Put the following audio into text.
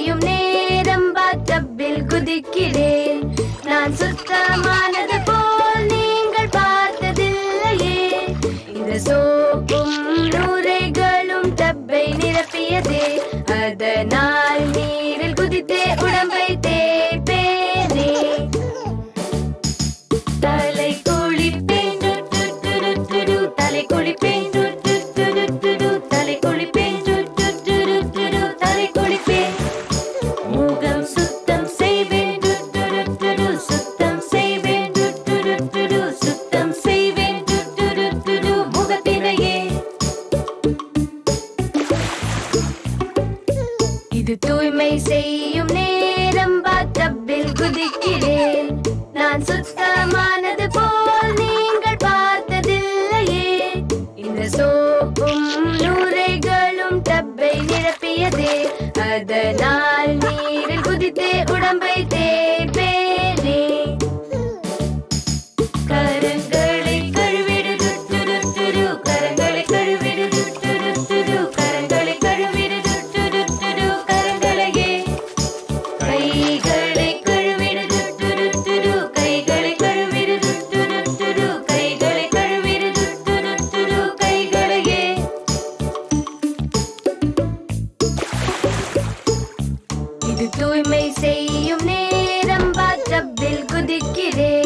செய்யும் நேரம் பாத்தப்பில் குதிக்கிறேன் நான் சுத்தமானது போல் நீங்கள் பார்த்ததில்லையே இந்த சோப்பும் நூரைகளும் டப்பை நிரப்பியதே அதனால் நீரில் குதித்தே உடம்பை தேய்ப்பேனே தலை குளிப்பேன் டு, டு, டு, டு, டு, டு. தலை குளிப்பேன் டு, டு, டு, டு, டு, டு. தலை குளிப்பேன் டு, டு, டு, டு, டு, டு. தலை குளிப்பேன் முகம் சுத்தம் செய்வேன் டு, டு, டு, டு, டு. சுத்தம் செய்வேன் டு, டு, டு, டு, டு. சுத்தம் செய்வேன் டு, டு, டு, டு, டு. முகத்தினையே இது தூய்மை செய்யும் நேரம் பாத்தப்பில் குதிக்கிறேன் நான் சுத்தமானது போல் நீங்கள் பார்த்ததில்லையே இந்த சோப்பும் நூரைகளும் டப்பை நிரப்பியதே அதனால் நீரில் குதித்தே உடம்பை தேய்ப்பேனே கரங்களை கழுவிடு டு, டு, டு, டு, டு. கரங்களை கழுவிடு டு, டு, டு, டு, டு. கரங்களை கழுவிடு டு, டு, டு, டு, டு. கரங்களையே கைகளை கழுவிடு டு, டு, டு, டு, டு. கைகளை கழுவிடு டு, டு, டு, டு, டு. கைகளை கழுவிடு டு, டு, டு, டு, டு. கைகளையே இது தூய்மை செய்யும் நேரம் பாத்தப்பில் குதிக்கிறேன்